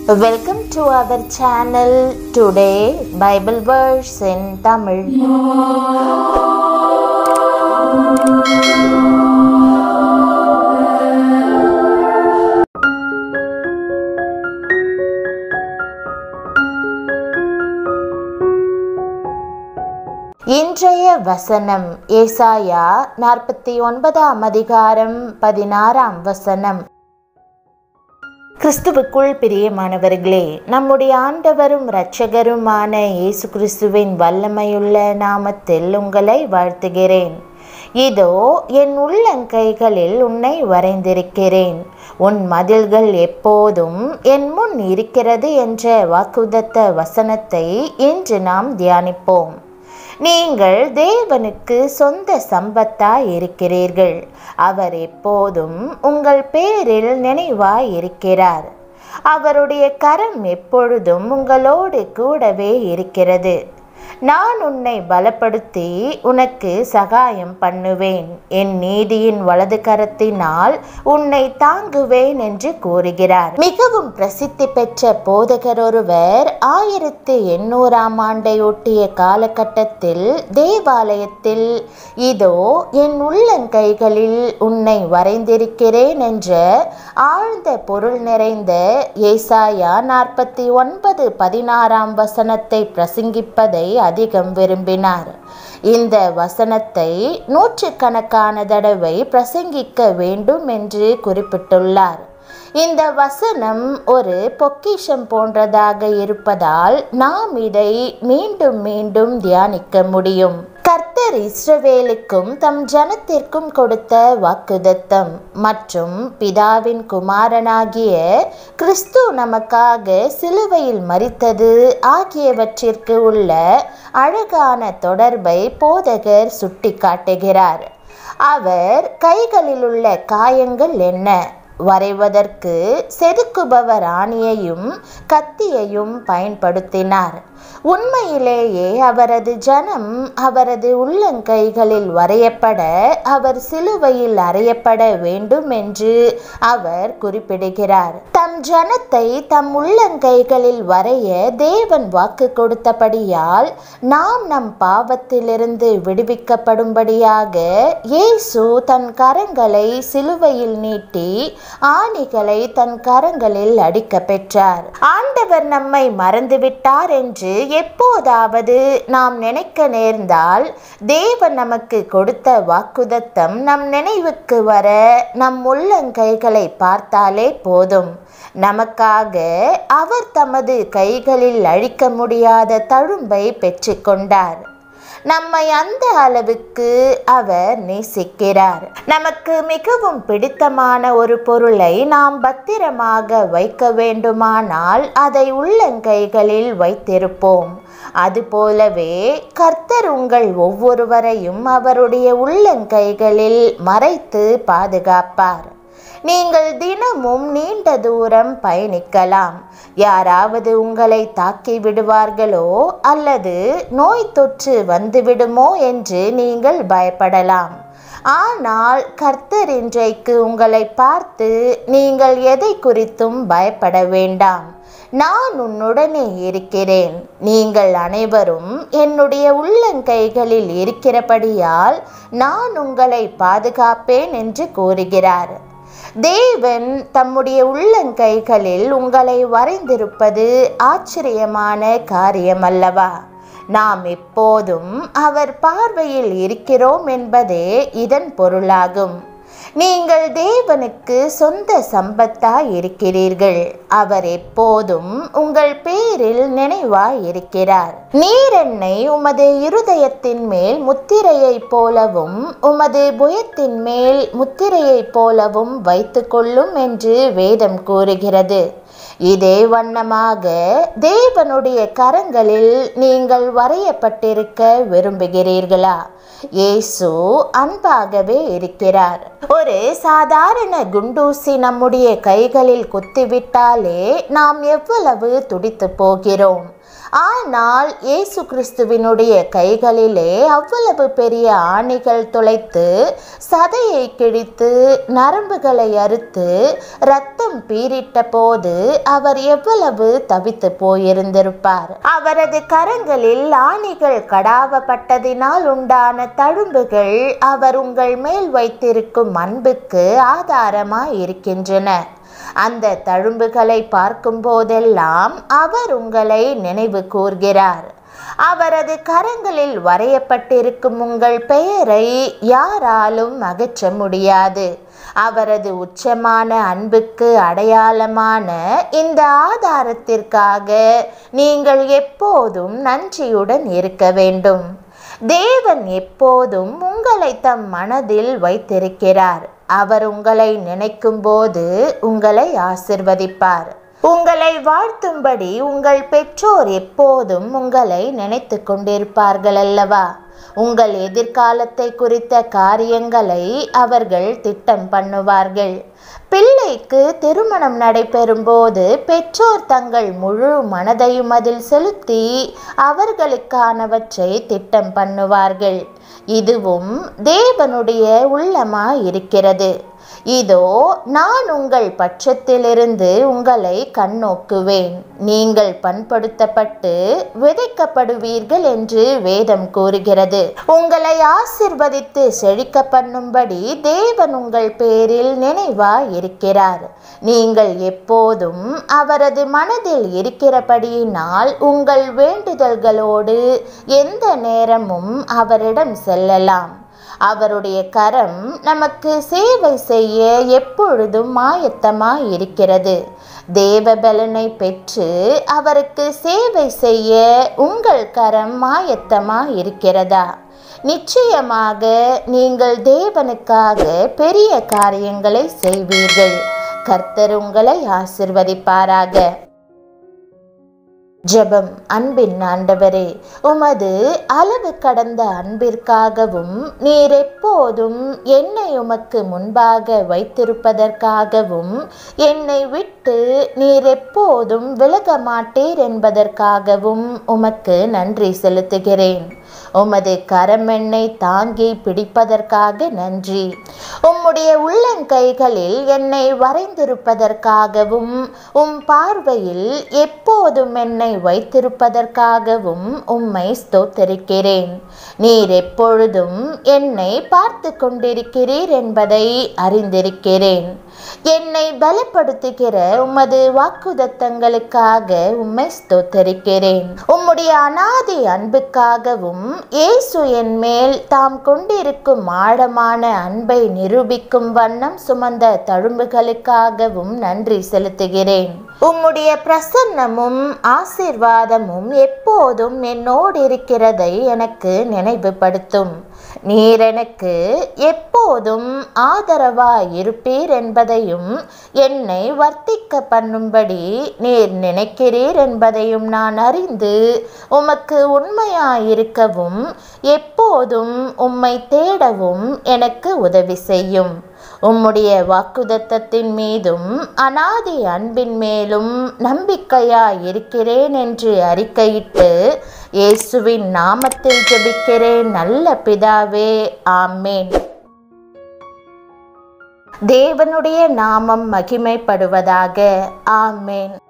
Welcome to our channel. Today, Bible verse in Tamil. இன்றைய வசனம் ஏசாயா நாற்பத்தி ஒன்பதாம் அதிகாரம் பதினாறாம் வசனம் கிறிஸ்துவுக்குள் பிரியமானவர்களே நம்முடைய ஆண்டவரும் இரட்சகருமான இயேசு கிறிஸ்துவின் வல்லமையுள்ள நாமத்தில் உங்களை வாழ்த்துகிறேன் இதோ என் உள்ளங்கைகளில் உன்னை வரைந்திருக்கிறேன் உன் மதில்கள் எப்போதும் என் முன் இருக்கிறது என்ற வாக்குதத்த வசனத்தை இன்று நாம் தியானிப்போம் நீங்கள் தேவனுக்கு சொந்த சம்பத்தாய் இருக்கிறீர்கள் அவர் எப்போதும் உங்கள் பேரில் நினைவாய் இருக்கிறார் அவருடைய கரம் எப்பொழுதும் உங்களோடு கூடவே இருக்கிறது நான் உன்னை பலப்படுத்தி உனக்கு சகாயம் பண்ணுவேன் என் நீதியின் வலது கரத்தினால் உன்னை தாங்குவேன் என்று கூறுகிறார் மிகவும் பிரசித்தி பெற்ற போதகர் ஒருவர் ஆயிரத்து எண்ணூறாம் ஆண்டை ஒட்டிய காலகட்டத்தில் தேவாலயத்தில் இதோ என் உள்ளங்கைகளில் உன்னை வரைந்திருக்கிறேன் என்ற ஆழ்ந்த பொருள் நிறைந்த ஏசாயா நாற்பத்தி ஒன்பது பதினாறாம் வசனத்தை பிரசங்கிப்பதை அதிகம் விரும்பினார் இந்த வசனத்தை நூற்றுக்கணக்கான தடவை பிரசங்கிக்க வேண்டும் என்று குறிப்பிட்டுள்ளார் இந்த வசனம் ஒரு பொக்கிஷம் போன்றதாக இருப்பதால் நாம் இதை மீண்டும் மீண்டும் தியானிக்க முடியும் கர்த்தர் இஸ்ரவேலுக்கும் தம் ஜனத்திற்கும் கொடுத்த வாக்குதத்தம் மற்றும் பிதாவின் குமாரனாகிய கிறிஸ்து நமக்காக சிலுவையில் மறித்தது ஆகியவற்றிற்கு உள்ள அழகான தொடர்பை போதகர் சுட்டிக்காட்டுகிறார் அவர் கைகளில் உள்ள காயங்கள் என்ன வரைவதற்கு செதுக்குபவர் ஆணியையும் கத்தியையும் பயன்படுத்தினார் உண்மையிலேயே அவரது ஜனம் அவரது உள்ளங்கைகளில் வரையப்பட அவர் சிலுவையில் அறையப்பட வேண்டும் என்று அவர் குறிப்பிடுகிறார் தம் ஜனத்தை தம் உள்ளங்கைகளில் வரைய தேவன் வாக்கு கொடுத்தபடியால் நாம் நம் பாவத்திலிருந்து விடுவிக்கப்படும்படியாக இயேசு தன் கரங்களை சிலுவையில் நீட்டி ஆணிகளை தன் கரங்களில் அடிக்க பெற்றார் ஆண்டவர் நம்மை மறந்துவிட்டார் என்று எப்போதாவது நாம் நினைக்க நேர்ந்தால் தேவன் நமக்கு கொடுத்த வாக்குதத்தம் நம் நினைவுக்கு வர நம் உள்ளங்கைகளை பார்த்தாலே போதும் நமக்காக அவர் தமது கைகளில் அழிக்க முடியாத தழும்பை பெற்றுக்கொண்டார் நம்மை அந்த அளவுக்கு அவர் நேசிக்கிறார் நமக்கு மிகவும் பிடித்தமான ஒரு பொருளை நாம் பத்திரமாக வைக்க வேண்டுமானால் அதை உள்ளங்கைகளில் வைத்திருப்போம் அதுபோலவே கர்த்தர் உங்கள் ஒவ்வொருவரையும் அவருடைய உள்ளங்கைகளில் மறைத்து பாதுகாப்பார் நீங்கள் தினமும் நீண்ட தூரம் பயணிக்கலாம் யாராவது உங்களை தாக்கி விடுவார்களோ அல்லது நோய் தொற்று வந்துவிடுமோ என்று நீங்கள் பயப்படலாம் ஆனால் கர்த்தர் இன்றைக்கு உங்களை பார்த்து நீங்கள் எதை குறித்தும் பயப்பட வேண்டாம் நான் உன்னுடனே இருக்கிறேன் நீங்கள் அனைவரும் என்னுடைய உள்ளங்கைகளில் இருக்கிறபடியால் நான் உங்களை பாதுகாப்பேன் என்று கூறுகிறார் தேவன் தம்முடைய உள்ளங்கைகளில் உங்களை வரைந்திருப்பது ஆச்சரியமான காரியமல்லவா நாம் எப்போதும் அவர் பார்வையில் இருக்கிறோம் என்பதே இதன் பொருளாகும் நீங்கள் தேவனுக்கு சொந்த சம்பத்தாய் இருக்கிறீர்கள் அவர் எப்போதும் உங்கள் பேரில் நினைவாய் இருக்கிறார் நீரெண்ணை உமது இருதயத்தின் மேல் முத்திரையைப் போலவும் உமது புயத்தின் மேல் முத்திரையைப் போலவும் வைத்துக்கொள்ளும் என்று வேதம் கூறுகிறது இதே வண்ணமாக தேவனுடைய கரங்களில் நீங்கள் வரையப்பட்டிருக்க விரும்புகிறீர்களா இயேசு அன்பாகவே இருக்கிறார் ஒரு சாதாரண குண்டூசி நம்முடைய கைகளில் குத்திவிட்டாலே நாம் எவ்வளவு துடித்து போகிறோம் ஆனால் இயேசு கிறிஸ்துவினுடைய கைகளிலே அவ்வளவு பெரிய ஆணிகள் துளைத்து சதையை கிழித்து நரம்புகளை அறுத்து ரத்தம் பீரிட்ட போது அவர் எவ்வளவு தவித்து போயிருந்திருப்பார் அவரது கரங்களில் ஆணிகள் கடாவப்பட்டதினால் உண்டான தழும்புகள் அவர் உங்கள் மேல் வைத்திருக்கும் அன்புக்கு ஆதாரமாய் இருக்கின்றன அந்த தழும்புகளை பார்க்கும் போதெல்லாம் அவர் உங்களை நினைவு கூர்கிறார் அவரது கரங்களில் வரையப்பட்டிருக்கும் உங்கள் பெயரை யாராலும் அகற்ற முடியாது அவரது உச்சமான அன்புக்கு அடையாளமான இந்த ஆதாரத்திற்காக நீங்கள் எப்போதும் நன்றியுடன் இருக்க வேண்டும் தேவன் எப்போதும் உங்களை தம் மனதில் வைத்திருக்கிறார் அவர் உங்களை நினைக்கும் போது உங்களை ஆசிர்வதிப்பார் உங்களை வாழ்த்தும்படி உங்கள் பெற்றோர் எப்போதும் உங்களை நினைத்து கொண்டிருப்பார்கள் அல்லவா உங்கள் எதிர்காலத்தை குறித்த காரியங்களை அவர்கள் திட்டம் பண்ணுவார்கள் பிள்ளைக்கு திருமணம் நடைபெறும் போது பெற்றோர் தங்கள் முழு மனதையும் அதில் செலுத்தி அவர்களுக்கானவற்றை திட்டம் பண்ணுவார்கள் இதுவும் தேவனுடைய உள்ளமாய் இருக்கிறது இதோ நான் உங்கள் பட்சத்திலிருந்து உங்களை கண்ணோக்குவேன் நீங்கள் பண்படுத்தப்பட்டு விதைக்கப்படுவீர்கள் என்று வேதம் கூறுகிறது உங்களை ஆசிர்வதித்து செழிக்க பண்ணும்படி தேவன் உங்கள் பேரில் நினைவாய் இருக்கிறார் நீங்கள் எப்போதும் அவரது மனதில் இருக்கிறபடியினால் உங்கள் வேண்டுதல்களோடு எந்த நேரமும் அவரிடம் செல்லலாம் அவருடைய கரம் நமக்கு சேவை செய்ய எப்பொழுதும் ஆயத்தமாய் இருக்கிறது தேவபலனை பெற்று அவருக்கு சேவை செய்ய உங்கள் கரம் ஆயத்தமாய் இருக்கிறதா நிச்சயமாக நீங்கள் தேவனுக்காக பெரிய காரியங்களை செய்வீர்கள் கர்த்தர் உங்களை ஆசிர்வதிப்பாராக ஜெபம் அன்பின் ஆண்டவரே உமது அளவு கடந்த அன்பிற்காகவும் நீர் எப்போதும் என்னை உமக்கு முன்பாக வைத்திருப்பதற்காகவும் என்னை விட்டு நீர் எப்போதும் விலக மாட்டீர் என்பதற்காகவும் உமக்கு நன்றி செலுத்துகிறேன் உமது கரமெண்ணை தாங்கி பிடிப்பதற்காக நன்றி உம்முடைய உள்ளங்கைகளில் என்னை வரைந்திருப்பதற்காகவும் உம் பார்வையில் எப்போதும் என்னை வைத்திருப்பதற்காகவும் உம்மை ஸ்தோத்தரிக்கிறேன் நீர் எப்பொழுதும் என்னை பார்த்து கொண்டிருக்கிறீர் என்பதை அறிந்திருக்கிறேன் என்னை பலப்படுத்துகிற உமது வாக்குதத்தங்களுக்காக உம்மை ஸ்தோத்தரிக்கிறேன் உம்முடைய அனாதி அன்புக்காகவும் இயேசு என் மேல் தாம் கொண்டிருக்கும் ஆழமான அன்பை நிரூபிக்கும் வண்ணம் சுமந்த தழும்புகளுக்காகவும் நன்றி செலுத்துகிறேன் உம்முடைய பிரசன்னமும் ஆசீர்வாதமும் எப்போதும் என்னோடு இருக்கிறதை எனக்கு நினைவுபடுத்தும் நீர் எனக்கு எப்போதும் ஆதரவாய் இருப்பீர் என்பதையும் என்னை வர்த்திக்க பண்ணும்படி நீர் நினைக்கிறீர் என்பதையும் நான் அறிந்து உமக்கு உண்மையாயிருக்கவும் எப்போதும் உம்மை தேடவும் எனக்கு உதவி செய்யும் உம்முடைய வாக்குதத்தத்தின் மீதும் அனாதி அன்பின் மேலும் நம்பிக்கையாய் இருக்கிறேன் என்று அறிக்கையிட்டு இயேசுவின் நாமத்தில் ஜெபிக்கிறேன் நல்ல பிதாவே ஆமேன் தேவனுடைய நாமம் மகிமைப்படுவதாக ஆமேன்